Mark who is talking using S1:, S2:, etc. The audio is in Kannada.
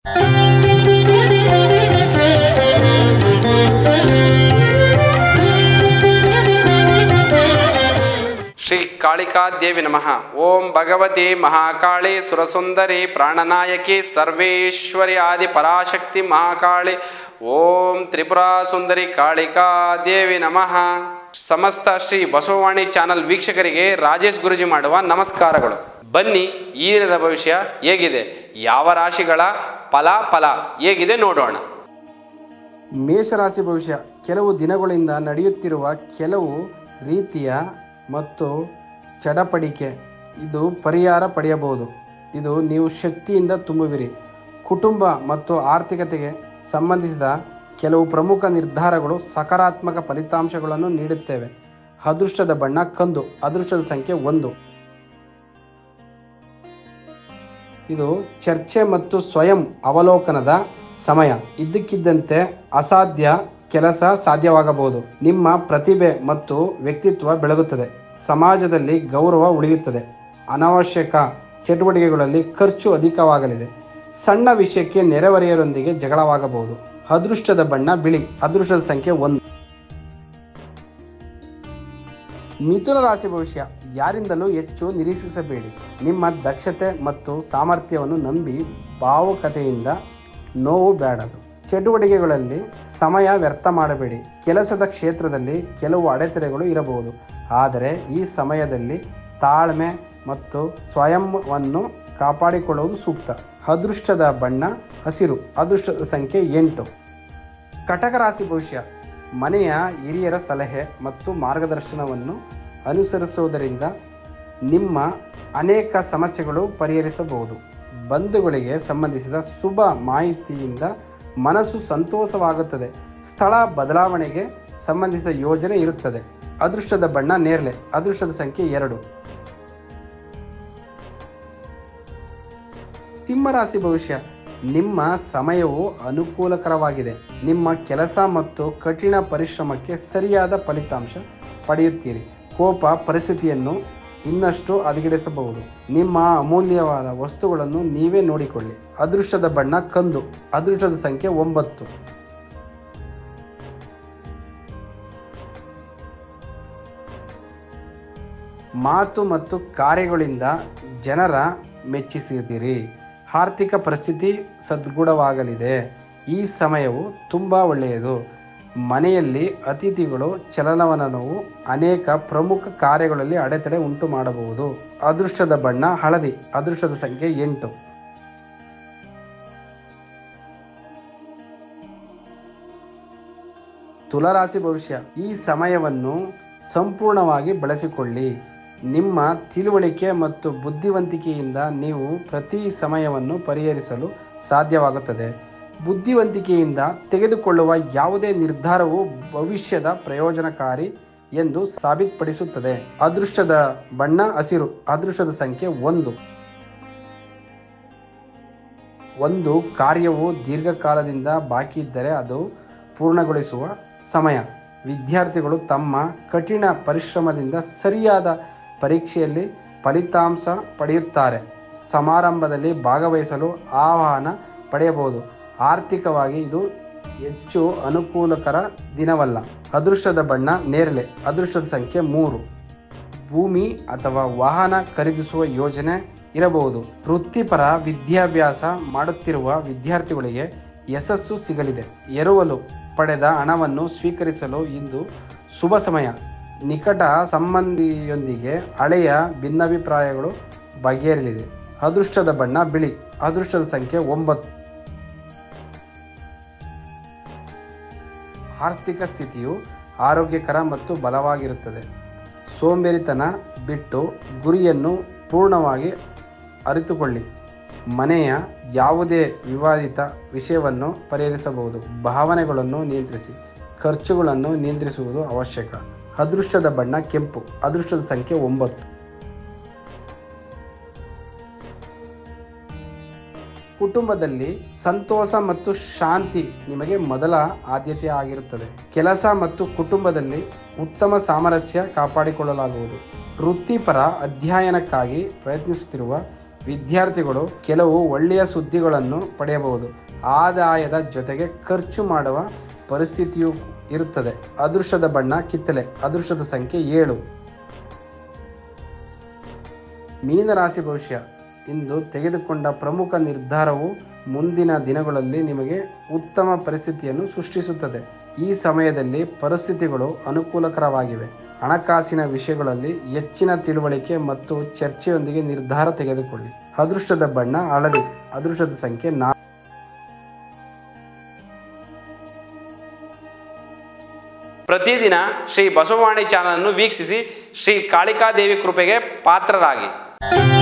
S1: ಶ್ರೀ ಕಾಳಿಕಾ ದೇವಿ ನಮಃ ಓಂ ಭಗವತಿ ಮಹಾಕಾಳಿ ಸುರಸುಂದರಿ ಪ್ರಾಣನಾಯಕಿ ಸರ್ವೇಶ್ವರಿ ಆದಿ ಪರಾಶಕ್ತಿ ಮಹಾಕಾಳಿ ಓಂ ತ್ರಿಪುರಾ ಸುಂದರಿ ಕಾಳಿಕಾ ದೇವಿ ನಮಃ ಸಮಸ್ತ ಶ್ರೀ ಬಸವವಾಣಿ ಚಾನಲ್ ವೀಕ್ಷಕರಿಗೆ ರಾಜೇಶ್ ಗುರುಜಿ ಮಾಡುವ ನಮಸ್ಕಾರಗಳು ಬನ್ನಿ ಈ ದಿನದ ಭವಿಷ್ಯ ಹೇಗಿದೆ ಯಾವ ರಾಶಿಗಳ ಫಲ ಫಲ ಹೇಗಿದೆ ನೋಡೋಣ
S2: ಮೇಷರಾಶಿ ಭವಿಷ್ಯ ಕೆಲವು ದಿನಗಳಿಂದ ನಡೆಯುತ್ತಿರುವ ಕೆಲವು ರೀತಿಯ ಮತ್ತು ಚಡಪಡಿಕೆ ಇದು ಪರಿಹಾರ ಪಡೆಯಬಹುದು ಇದು ನೀವು ಶಕ್ತಿಯಿಂದ ತುಂಬುವಿರಿ ಕುಟುಂಬ ಮತ್ತು ಆರ್ಥಿಕತೆಗೆ ಸಂಬಂಧಿಸಿದ ಕೆಲವು ಪ್ರಮುಖ ನಿರ್ಧಾರಗಳು ಸಕಾರಾತ್ಮಕ ಫಲಿತಾಂಶಗಳನ್ನು ನೀಡುತ್ತೇವೆ ಅದೃಷ್ಟದ ಬಣ್ಣ ಕಂದು ಅದೃಷ್ಟದ ಸಂಖ್ಯೆ ಒಂದು ಇದು ಚರ್ಚೆ ಮತ್ತು ಸ್ವಯಂ ಅವಲೋಕನದ ಸಮಯ ಇದ್ದಕ್ಕಿದ್ದಂತೆ ಅಸಾಧ್ಯ ಕೆಲಸ ಸಾಧ್ಯವಾಗಬಹುದು ನಿಮ್ಮ ಪ್ರತಿಭೆ ಮತ್ತು ವ್ಯಕ್ತಿತ್ವ ಬೆಳಗುತ್ತದೆ ಸಮಾಜದಲ್ಲಿ ಗೌರವ ಉಳಿಯುತ್ತದೆ ಅನಾವಶ್ಯಕ ಚಟುವಟಿಕೆಗಳಲ್ಲಿ ಖರ್ಚು ಅಧಿಕವಾಗಲಿದೆ ಸಣ್ಣ ವಿಷಯಕ್ಕೆ ನೆರೆಹೊರೆಯರೊಂದಿಗೆ ಜಗಳವಾಗಬಹುದು ಅದೃಷ್ಟದ ಬಣ್ಣ ಬಿಳಿ ಅದೃಷ್ಟದ ಸಂಖ್ಯೆ ಒಂದು ಮಿಥುನ ರಾಶಿ ಭವಿಷ್ಯ ಯಾರಿಂದಲೂ ಹೆಚ್ಚು ನಿರೀಕ್ಷಿಸಬೇಡಿ ನಿಮ್ಮ ದಕ್ಷತೆ ಮತ್ತು ಸಾಮರ್ಥ್ಯವನ್ನು ನಂಬಿ ಭಾವುಕತೆಯಿಂದ ನೋವು ಬೇಡದು ಚಟುವಟಿಕೆಗಳಲ್ಲಿ ಸಮಯ ವ್ಯರ್ಥ ಮಾಡಬೇಡಿ ಕೆಲಸದ ಕ್ಷೇತ್ರದಲ್ಲಿ ಕೆಲವು ಅಡೆತಡೆಗಳು ಇರಬಹುದು ಆದರೆ ಈ ಸಮಯದಲ್ಲಿ ತಾಳ್ಮೆ ಮತ್ತು ಸ್ವಯಂವನ್ನು ಕಾಪಾಡಿಕೊಳ್ಳುವುದು ಸೂಕ್ತ ಅದೃಷ್ಟದ ಬಣ್ಣ ಹಸಿರು ಅದೃಷ್ಟದ ಸಂಖ್ಯೆ ಎಂಟು ಕಟಕ ರಾಶಿ ಭವಿಷ್ಯ ಮನೆಯ ಹಿರಿಯರ ಸಲಹೆ ಮತ್ತು ಮಾರ್ಗದರ್ಶನವನ್ನು ಅನುಸರಿಸುವುದರಿಂದ ನಿಮ್ಮ ಅನೇಕ ಸಮಸ್ಯೆಗಳು ಪರಿಹರಿಸಬಹುದು ಬಂಧುಗಳಿಗೆ ಸಂಬಂಧಿಸಿದ ಶುಭ ಮಾಹಿತಿಯಿಂದ ಮನಸ್ಸು ಸಂತೋಷವಾಗುತ್ತದೆ ಸ್ಥಳ ಬದಲಾವಣೆಗೆ ಸಂಬಂಧಿಸಿದ ಯೋಜನೆ ಇರುತ್ತದೆ ಅದೃಷ್ಟದ ಬಣ್ಣ ನೇರಳೆ ಅದೃಷ್ಟದ ಸಂಖ್ಯೆ ಎರಡು ಸಿಂಹರಾಶಿ ಭವಿಷ್ಯ ನಿಮ್ಮ ಸಮಯವು ಅನುಕೂಲಕರವಾಗಿದೆ ನಿಮ್ಮ ಕೆಲಸ ಮತ್ತು ಕಠಿಣ ಪರಿಶ್ರಮಕ್ಕೆ ಸರಿಯಾದ ಫಲಿತಾಂಶ ಪಡೆಯುತ್ತೀರಿ ಕೋಪ ಪರಿಸ್ಥಿತಿಯನ್ನು ಇನ್ನಷ್ಟು ಹದಗೆಡಿಸಬಹುದು ನಿಮ್ಮ ಅಮೂಲ್ಯವಾದ ವಸ್ತುಗಳನ್ನು ನೀವೇ ನೋಡಿಕೊಳ್ಳಿ ಅದೃಷ್ಟದ ಬಣ್ಣ ಕಂದು ಅದೃಷ್ಟದ ಸಂಖ್ಯೆ ಒಂಬತ್ತು ಮಾತು ಮತ್ತು ಕಾರ್ಯಗಳಿಂದ ಜನರ ಮೆಚ್ಚಿಸಿದಿರಿ ಆರ್ಥಿಕ ಪರಿಸ್ಥಿತಿ ಸದ್ಗುಣವಾಗಲಿದೆ ಈ ಸಮಯವು ತುಂಬ ಒಳ್ಳೆಯದು ಮನೆಯಲ್ಲಿ ಅತಿಥಿಗಳು ಚಲನವಲನವು ಅನೇಕ ಪ್ರಮುಖ ಕಾರ್ಯಗಳಲ್ಲಿ ಅಡೆತಡೆ ಉಂಟು ಮಾಡಬಹುದು ಅದೃಷ್ಟದ ಬಣ್ಣ ಹಳದಿ ಅದೃಷ್ಟದ ಸಂಖ್ಯೆ ಎಂಟು ತುಲಾರಾಶಿ ಭವಿಷ್ಯ ಈ ಸಮಯವನ್ನು ಸಂಪೂರ್ಣವಾಗಿ ಬಳಸಿಕೊಳ್ಳಿ ನಿಮ್ಮ ತಿಳುವಳಿಕೆ ಮತ್ತು ಬುದ್ಧಿವಂತಿಕೆಯಿಂದ ನೀವು ಪ್ರತಿ ಸಮಯವನ್ನು ಪರಿಹರಿಸಲು ಸಾಧ್ಯವಾಗುತ್ತದೆ ಬುದ್ಧಿವಂತಿಕೆಯಿಂದ ತೆಗೆದುಕೊಳ್ಳುವ ಯಾವುದೇ ನಿರ್ಧಾರವು ಭವಿಷ್ಯದ ಪ್ರಯೋಜನಕಾರಿ ಎಂದು ಸಾಬೀತುಪಡಿಸುತ್ತದೆ ಅದೃಷ್ಟದ ಬಣ್ಣ ಹಸಿರು ಅದೃಷ್ಟದ ಸಂಖ್ಯೆ ಒಂದು ಒಂದು ಕಾರ್ಯವು ದೀರ್ಘಕಾಲದಿಂದ ಬಾಕಿ ಇದ್ದರೆ ಅದು ಪೂರ್ಣಗೊಳಿಸುವ ಸಮಯ ವಿದ್ಯಾರ್ಥಿಗಳು ತಮ್ಮ ಕಠಿಣ ಪರಿಶ್ರಮದಿಂದ ಸರಿಯಾದ ಪರೀಕ್ಷೆಯಲ್ಲಿ ಫಲಿತಾಂಶ ಪಡೆಯುತ್ತಾರೆ ಸಮಾರಂಭದಲ್ಲಿ ಭಾಗವಹಿಸಲು ಆಹ್ವಾನ ಪಡೆಯಬಹುದು ಆರ್ಥಿಕವಾಗಿ ಇದು ಹೆಚ್ಚು ಅನುಕೂಲಕರ ದಿನವಲ್ಲ ಅದೃಷ್ಟದ ಬಣ್ಣ ನೇರಳೆ ಅದೃಷ್ಟದ ಸಂಖ್ಯೆ ಮೂರು ಭೂಮಿ ಅಥವಾ ವಾಹನ ಖರೀದಿಸುವ ಯೋಜನೆ ಇರಬಹುದು ವೃತ್ತಿಪರ ವಿದ್ಯಾಭ್ಯಾಸ ಮಾಡುತ್ತಿರುವ ವಿದ್ಯಾರ್ಥಿಗಳಿಗೆ ಯಶಸ್ಸು ಸಿಗಲಿದೆ ಎರವಲು ಪಡೆದ ಹಣವನ್ನು ಸ್ವೀಕರಿಸಲು ಇಂದು ಶುಭ ಸಮಯ ನಿಕಟ ಸಂಬಂಧಿಯೊಂದಿಗೆ ಹಳೆಯ ಭಿನ್ನಾಭಿಪ್ರಾಯಗಳು ಬಗೆಹರಲಿದೆ ಅದೃಷ್ಟದ ಬಣ್ಣ ಬಿಳಿ ಅದೃಷ್ಟದ ಸಂಖ್ಯೆ ಒಂಬತ್ತು ಆರ್ಥಿಕ ಸ್ಥಿತಿಯು ಆರೋಗ್ಯಕರ ಮತ್ತು ಬಲವಾಗಿರುತ್ತದೆ ಸೋಂಬೇರಿತನ ಬಿಟ್ಟು ಗುರಿಯನ್ನು ಪೂರ್ಣವಾಗಿ ಅರಿತುಕೊಳ್ಳಿ ಮನೆಯ ಯಾವುದೇ ವಿವಾದಿತ ವಿಷಯವನ್ನು ಪರಿಹರಿಸಬಹುದು ಭಾವನೆಗಳನ್ನು ನಿಯಂತ್ರಿಸಿ ಖರ್ಚುಗಳನ್ನು ನಿಯಂತ್ರಿಸುವುದು ಅವಶ್ಯಕ ಅದೃಷ್ಟದ ಬಣ್ಣ ಕೆಂಪು ಅದೃಷ್ಟದ ಸಂಖ್ಯೆ ಒಂಬತ್ತು ಕುಟುಂಬದಲ್ಲಿ ಸಂತೋಷ ಮತ್ತು ಶಾಂತಿ ನಿಮಗೆ ಮೊದಲ ಆದ್ಯತೆ ಆಗಿರುತ್ತದೆ ಕೆಲಸ ಮತ್ತು ಕುಟುಂಬದಲ್ಲಿ ಉತ್ತಮ ಸಾಮರಸ್ಯ ಕಾಪಾಡಿಕೊಳ್ಳಲಾಗುವುದು ವೃತ್ತಿಪರ ಅಧ್ಯಯನಕ್ಕಾಗಿ ಪ್ರಯತ್ನಿಸುತ್ತಿರುವ ವಿದ್ಯಾರ್ಥಿಗಳು ಕೆಲವು ಒಳ್ಳೆಯ ಸುದ್ದಿಗಳನ್ನು ಪಡೆಯಬಹುದು ಆದಾಯದ ಜೊತೆಗೆ ಖರ್ಚು ಮಾಡುವ ಪರಿಸ್ಥಿತಿಯು ಇರುತ್ತದೆ ಅದೃಷ್ಟದ ಬಣ್ಣ ಕಿತ್ತಲೆ ಅದೃಷ್ಟದ ಸಂಖ್ಯೆ ಏಳು ಮೀನರಾಶಿ ಭವಿಷ್ಯ ಇಂದು ತೆಗೆದುಕೊಂಡ ಪ್ರಮುಖ ನಿರ್ಧಾರವು ಮುಂದಿನ ದಿನಗಳಲ್ಲಿ ನಿಮಗೆ ಉತ್ತಮ ಪರಿಸ್ಥಿತಿಯನ್ನು ಸೃಷ್ಟಿಸುತ್ತದೆ ಈ ಸಮಯದಲ್ಲಿ ಪರಿಸ್ಥಿತಿಗಳು ಅನುಕೂಲಕರವಾಗಿವೆ ಹಣಕಾಸಿನ ವಿಷಯಗಳಲ್ಲಿ ಹೆಚ್ಚಿನ ತಿಳುವಳಿಕೆ ಮತ್ತು ಚರ್ಚೆಯೊಂದಿಗೆ ನಿರ್ಧಾರ ತೆಗೆದುಕೊಳ್ಳಿ ಅದೃಷ್ಟದ ಬಣ್ಣ ಹಳದಿ ಅದೃಷ್ಟದ ಸಂಖ್ಯೆ ನಾ
S1: ಪ್ರತಿದಿನ ಶ್ರೀ ಬಸವವಾಣಿ ಚಾನಲನ್ನು ವೀಕ್ಷಿಸಿ ಶ್ರೀ ಕಾಳಿಕಾದೇವಿ ಕೃಪೆಗೆ ಪಾತ್ರರಾಗಿ